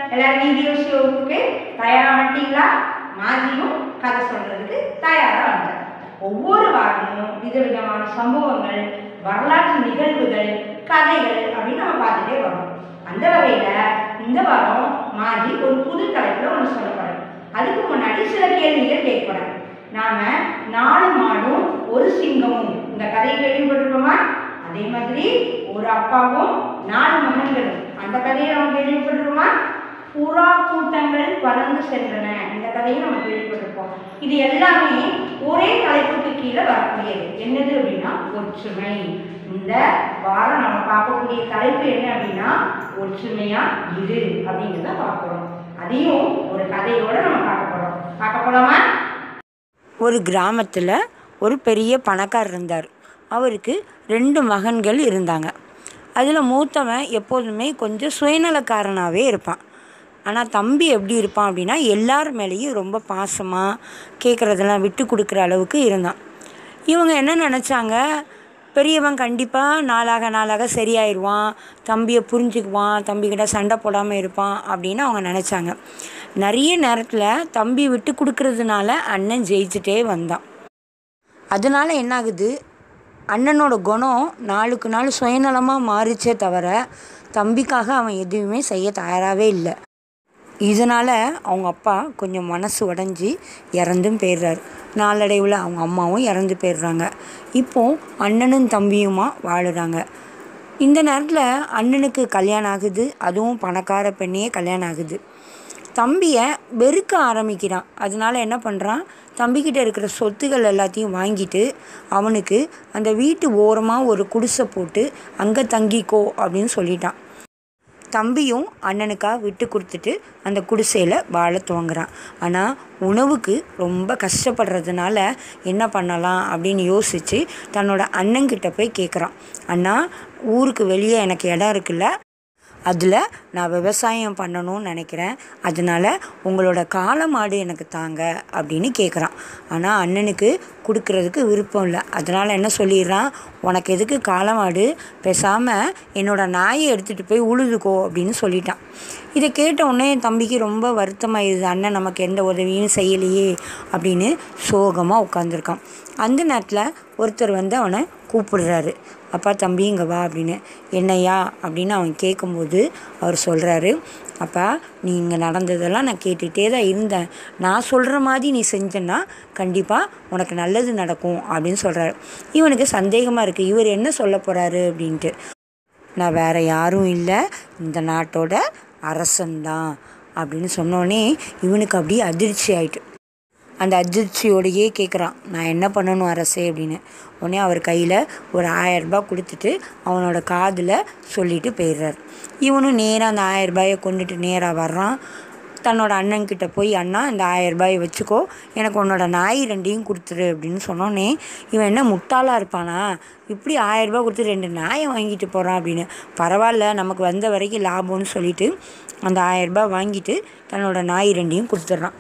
எல்லாரும் வீடியோ ஷோவுக்கு தயாரா வந்துட்டீங்களா மாதியும் கதை சொல்றதுக்கு தயாரா வந்துட்டேன் ஒவ்வொரு வாரமும் விதவிதமான சம்பவங்கள் வரலாற்று நிகழ்வுகள் கதைகள் அப்படின்னு நம்ம பார்த்துட்டே வரோம் அந்த வகையில இந்த வாரம் மாதி ஒரு புது தலைப்புல ஒன்று சொல்ல போறேன் அதுக்கு முன்னாடி சில கேள்விகள் கேட்க போறேன் நாம நாலு மாடும் ஒரு சிங்கமும் இந்த கதையை கேள்விப்பட்டிருக்கோமா அதே மாதிரி ஒரு அப்பாவும் நாலு மகன்களும் அந்த கதையை நம்ம கேள்விப்பட்டிருக்கோமா புறா கூட்டங்கள் பறந்து சென்றன இந்த கதையை நம்ம கேள்விப்பட்டிருப்போம் இது எல்லாமே ஒரே தலைப்புக்கு கீழே வரக்கூடியது என்னது அப்படின்னா ஒற்றுமை இந்த வாரம் நம்ம பார்க்கக்கூடிய தலைப்பு என்ன அப்படின்னா ஒற்றுமையா இரு அப்படிங்கிறத பார்க்கிறோம் அதையும் ஒரு கதையோட நம்ம பார்க்க போறோம் பார்க்க போலாமா ஒரு கிராமத்தில் ஒரு பெரிய பணக்காரர் இருந்தார் அவருக்கு ரெண்டு மகன்கள் இருந்தாங்க அதில் மூத்தவன் எப்போதுமே கொஞ்சம் சுயநலக்காரனாகவே இருப்பான் ஆனால் தம்பி எப்படி இருப்பான் அப்படின்னா எல்லார் மேலேயும் ரொம்ப பாசமாக கேட்குறதெல்லாம் விட்டு கொடுக்குற அளவுக்கு இருந்தான் இவங்க என்ன நினச்சாங்க பெரியவன் கண்டிப்பாக நாளாக நாளாக சரியாயிடுவான் தம்பியை புரிஞ்சுக்குவான் தம்பிக்கிட்ட சண்டை போடாமல் இருப்பான் அப்படின்னு அவங்க நினச்சாங்க நிறைய நேரத்தில் தம்பி விட்டு கொடுக்கறதுனால அண்ணன் ஜெயிச்சுட்டே வந்தான் அதனால என்னாகுது அண்ணனோட குணம் நாளுக்கு நாள் சுயநலமாக மாறிச்சே தவிர தம்பிக்காக அவன் எதுவுமே செய்ய தயாராகவே இல்லை இதனால் அவங்க அப்பா கொஞ்சம் மனசு உடஞ்சி இறந்தும் போயிடுறாரு நாளடைவில் அவங்க அம்மாவும் இறந்து போயிடுறாங்க இப்போ அண்ணனும் தம்பியுமா வாழுறாங்க இந்த நேரத்தில் அண்ணனுக்கு கல்யாணம் ஆகுது அதுவும் பணக்கார பெண்ணையே கல்யாணம் ஆகுது தம்பியை வெறுக்க ஆரம்பிக்கிறான் அதனால என்ன பண்ணுறான் தம்பிக்கிட்ட இருக்கிற சொத்துகள் எல்லாத்தையும் வாங்கிட்டு அவனுக்கு அந்த வீட்டு ஓரமாக ஒரு குடிசை போட்டு அங்கே தங்கிக்கோ அப்படின்னு சொல்லிட்டான் தம்பியும் அண்ணனுக்காக விட்டு கொடுத்துட்டு அந்த குடிசையில் வாழ துவங்குறான் ஆனால் உணவுக்கு ரொம்ப கஷ்டப்படுறதுனால என்ன பண்ணலாம் அப்படின்னு யோசித்து தன்னோட அண்ணன்கிட்ட போய் கேட்குறான் அண்ணா ஊருக்கு வெளியே எனக்கு இடம் இருக்குல்ல அதில் நான் விவசாயம் பண்ணணும்னு நினைக்கிறேன் அதனால் உங்களோட காளை மாடு எனக்கு தாங்க அப்படின்னு கேட்குறான் ஆனால் அண்ணனுக்கு கொடுக்கறதுக்கு விருப்பம் இல்லை அதனால் என்ன சொல்லிடுறான் உனக்கு எதுக்கு காளை மாடு பேசாமல் என்னோட நாயை எடுத்துகிட்டு போய் உழுதுக்கோ அப்படின்னு சொல்லிட்டான் இதை கேட்ட உடனே என் தம்பிக்கு ரொம்ப வருத்தமாயிருது அண்ணன் நமக்கு எந்த உதவியும் செய்யலையே அப்படின்னு சோகமாக உட்காந்துருக்கான் அந்த நேரத்தில் ஒருத்தர் வந்து அவனை கூப்பிடுறாரு அப்பா தம்பி இங்கே வா அப்படின்னு என்னையா அப்படின்னு அவன் கேட்கும்போது அவர் சொல்கிறாரு அப்பா நீ இங்கே நடந்ததெல்லாம் நான் கேட்டுகிட்டே தான் இருந்தேன் நான் சொல்கிற மாதிரி நீ செஞ்சேன்னா கண்டிப்பாக உனக்கு நல்லது நடக்கும் அப்படின்னு சொல்கிறாரு இவனுக்கு சந்தேகமாக இருக்குது இவர் என்ன சொல்ல போகிறாரு அப்படின்ட்டு நான் வேறு யாரும் இல்லை இந்த நாட்டோட அரசன்தான் அப்படின்னு சொன்னோடனே இவனுக்கு அப்படியே அதிர்ச்சி ஆயிட்டு அந்த அதிர்ச்சியோடையே கேட்குறான் நான் என்ன பண்ணணும் அரசே அப்படின்னு உடனே அவர் கையில் ஒரு ஆயரரூபா கொடுத்துட்டு அவனோட காதில் சொல்லிட்டு போயிடுறார் இவனும் நேராக அந்த ஆயரரூபாயை கொண்டுட்டு நேராக வர்றான் தன்னோட அண்ணன்கிட்ட போய் அண்ணா இந்த ஆயரரூபாயை வச்சுக்கோ எனக்கு உன்னோட நாய் ரெண்டையும் கொடுத்துரு அப்படின்னு சொன்னோன்னே இவன் என்ன முட்டாளாக இருப்பானா இப்படி ஆயரரூபா கொடுத்து ரெண்டு நாயை வாங்கிட்டு போகிறான் அப்படின்னு பரவாயில்ல நமக்கு வந்த வரைக்கும் லாபம்னு சொல்லிட்டு அந்த ஆயரரூபா வாங்கிட்டு தன்னோட நாய் ரெண்டையும் கொடுத்துட்றான்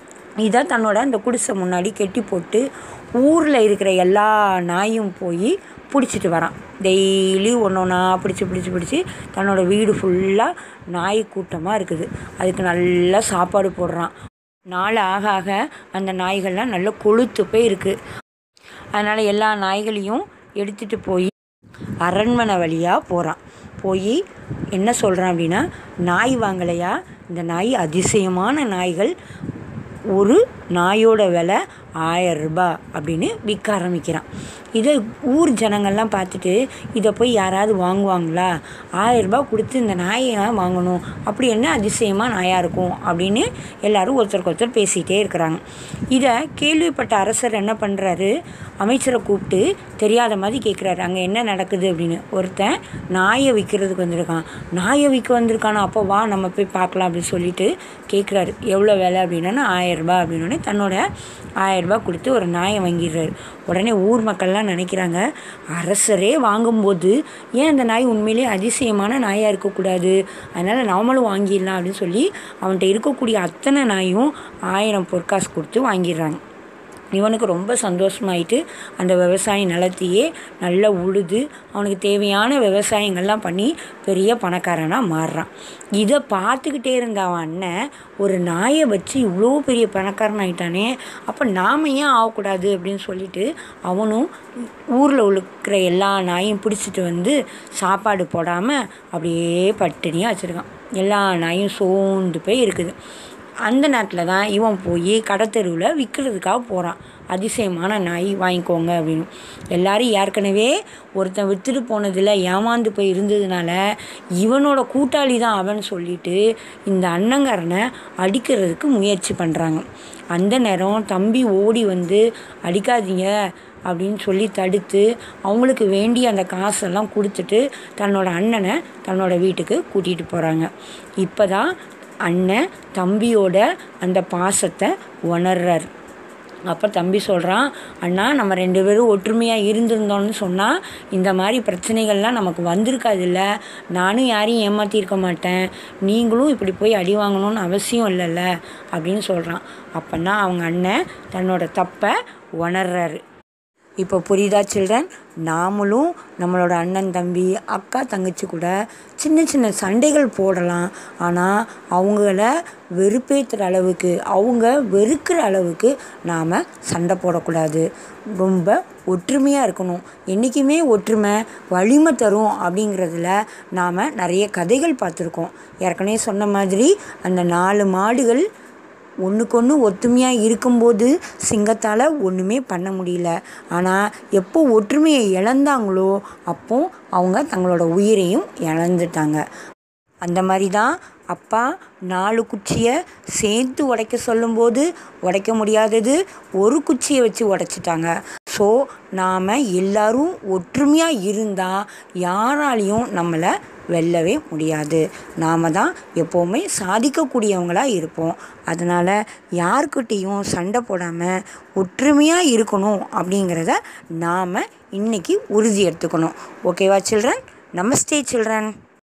இதை தன்னோட அந்த குடிசை முன்னாடி கெட்டி போட்டு ஊரில் இருக்கிற எல்லா நாயும் போய் பிடிச்சிட்டு வரான் டெய்லி ஒன்று ஒன்றா பிடிச்சி பிடிச்சி பிடிச்சி தன்னோட வீடு ஃபுல்லாக நாய் கூட்டமாக இருக்குது அதுக்கு நல்லா சாப்பாடு போடுறான் நாள் ஆக ஆக அந்த நாய்கள்லாம் நல்லா கொழுத்து போய் இருக்குது அதனால் எல்லா நாய்களையும் எடுத்துகிட்டு போய் அரண்மனை வழியாக போகிறான் போய் என்ன சொல்கிறான் அப்படின்னா நாய் வாங்கலையா இந்த நாய் அதிசயமான நாய்கள் ஒரு நாயோட விலை ஆயிரம் ரூபாய் அப்படின்னு விற்க ஆரம்பிக்கிறான் இதை ஊர் ஜனங்கள்லாம் பார்த்துட்டு இதை போய் யாராவது வாங்குவாங்களா ஆயிரம் ரூபாய் கொடுத்து இந்த நாயை வாங்கணும் அப்படி என்ன அதிசயமாக நாயாக இருக்கும் அப்படின்னு எல்லாரும் ஒருத்தருக்கு ஒருத்தர் பேசிகிட்டே இருக்கிறாங்க இதை கேள்விப்பட்ட அரசர் என்ன பண்ணுறாரு அமைச்சரை கூப்பிட்டு தெரியாத மாதிரி கேட்குறாரு அங்கே என்ன நடக்குது அப்படின்னு ஒருத்தன் நாயை விற்கிறதுக்கு வந்திருக்கான் நாயை விற்க வந்திருக்கானா அப்போ வா நம்ம போய் பார்க்கலாம் அப்படின்னு சொல்லிட்டு கேட்குறாரு எவ்வளோ விலை அப்படின்னா ஆயிரரூபா அப்படின்னு தன்னோட ஆயிரரூபா கொடுத்து ஒரு நாயை வாங்கிடுறாரு உடனே ஊர் மக்கள்லாம் நினைக்கிறாங்க அரசரே வாங்கும்போது ஏன் அந்த நாய் உண்மையிலே அதிசயமான நாயாக இருக்கக்கூடாது அதனால் நாமளும் வாங்கிடலாம் அப்படின்னு சொல்லி அவன்கிட்ட இருக்கக்கூடிய அத்தனை நாயும் ஆயிரம் பொற்காசு கொடுத்து வாங்கிடுறாங்க இவனுக்கு ரொம்ப சந்தோஷமாயிட்டு அந்த விவசாய நிலத்தையே நல்லா உழுது அவனுக்கு தேவையான விவசாயங்கள்லாம் பண்ணி பெரிய பணக்காரனாக மாறுறான் இதை பார்த்துக்கிட்டே இருந்த அவன் அண்ணன் ஒரு நாயை வச்சு இவ்வளோ பெரிய பணக்காரன் ஆயிட்டானே அப்போ நாம் ஏன் ஆகக்கூடாது அப்படின்னு சொல்லிட்டு அவனும் ஊரில் இருக்கிற எல்லா நாயும் பிடிச்சிட்டு வந்து சாப்பாடு போடாமல் அப்படியே பட்டினியாக வச்சுருக்கான் எல்லா நாயும் சோர்ந்து போய் இருக்குது அந்த நேரத்தில் தான் இவன் போய் கடத்தெருவில் விற்கிறதுக்காக போகிறான் அதிசயமான நாய் வாங்கிக்கோங்க அப்படின்னு எல்லாரும் ஏற்கனவே ஒருத்தன் விற்றுட்டு போனதில் ஏமாந்து போய் இருந்ததுனால இவனோட கூட்டாளி தான் அவன் சொல்லிட்டு இந்த அண்ணங்காரனை அடிக்கிறதுக்கு முயற்சி பண்ணுறாங்க அந்த நேரம் தம்பி ஓடி வந்து அடிக்காதீங்க அப்படின்னு சொல்லி தடுத்து அவங்களுக்கு வேண்டிய அந்த காசெல்லாம் கொடுத்துட்டு தன்னோட அண்ணனை தன்னோட வீட்டுக்கு கூட்டிகிட்டு போகிறாங்க இப்போ தான் அண்ணன் தம்பியோட அந்த பாசத்தை உணர்றார் அப்போ தம்பி சொல்கிறான் அண்ணா நம்ம ரெண்டு பேரும் ஒற்றுமையாக இருந்திருந்தோம்னு சொன்னால் இந்த மாதிரி பிரச்சனைகள்லாம் நமக்கு வந்திருக்காதுல்ல நானும் யாரையும் ஏமாற்றிருக்க மாட்டேன் நீங்களும் இப்படி போய் அடி வாங்கணும்னு அவசியம் இல்லைல்ல அப்படின்னு சொல்கிறான் அப்போன்னா அவங்க அண்ணன் தன்னோட தப்பை உணர்றாரு இப்போ புரியுதா சில்ட்ரன் நாமளும் நம்மளோட அண்ணன் தம்பி அக்கா தங்கச்சி கூட சின்ன சின்ன சண்டைகள் போடலாம் ஆனால் அவங்கள வெறுப்பேற்றுற அளவுக்கு அவங்க வெறுக்கிற அளவுக்கு நாம் சண்டை போடக்கூடாது ரொம்ப ஒற்றுமையாக இருக்கணும் என்றைக்குமே ஒற்றுமை வலிமை தரும் அப்படிங்கிறதுல நாம் நிறைய கதைகள் பார்த்துருக்கோம் ஏற்கனவே சொன்ன மாதிரி அந்த நாலு மாடுகள் ஒன்றுக்கொன்று ஒத்துமையாக இருக்கும்போது சிங்கத்தால் ஒன்றுமே பண்ண முடியல ஆனால் எப்போ ஒற்றுமையை இழந்தாங்களோ அப்போ அவங்க தங்களோட உயிரையும் இழந்துட்டாங்க அந்த மாதிரி தான் அப்பா நாலு குச்சியை சேர்த்து உடைக்க சொல்லும்போது உடைக்க முடியாதது ஒரு குச்சியை வச்சு உடைச்சிட்டாங்க ஸோ நாம் எல்லாரும் ஒற்றுமையாக இருந்தால் யாராலையும் நம்மளை வெல்லவே முடியாது நாம் தான் எப்போவுமே சாதிக்கக்கூடியவங்களாக இருப்போம் அதனால் யார்கிட்டேயும் சண்டை போடாமல் ஒற்றுமையாக இருக்கணும் அப்படிங்கிறத நாம் இன்றைக்கி உறுதி எடுத்துக்கணும் ஓகேவா சில்ட்ரன் நமஸ்தே சில்ட்ரன்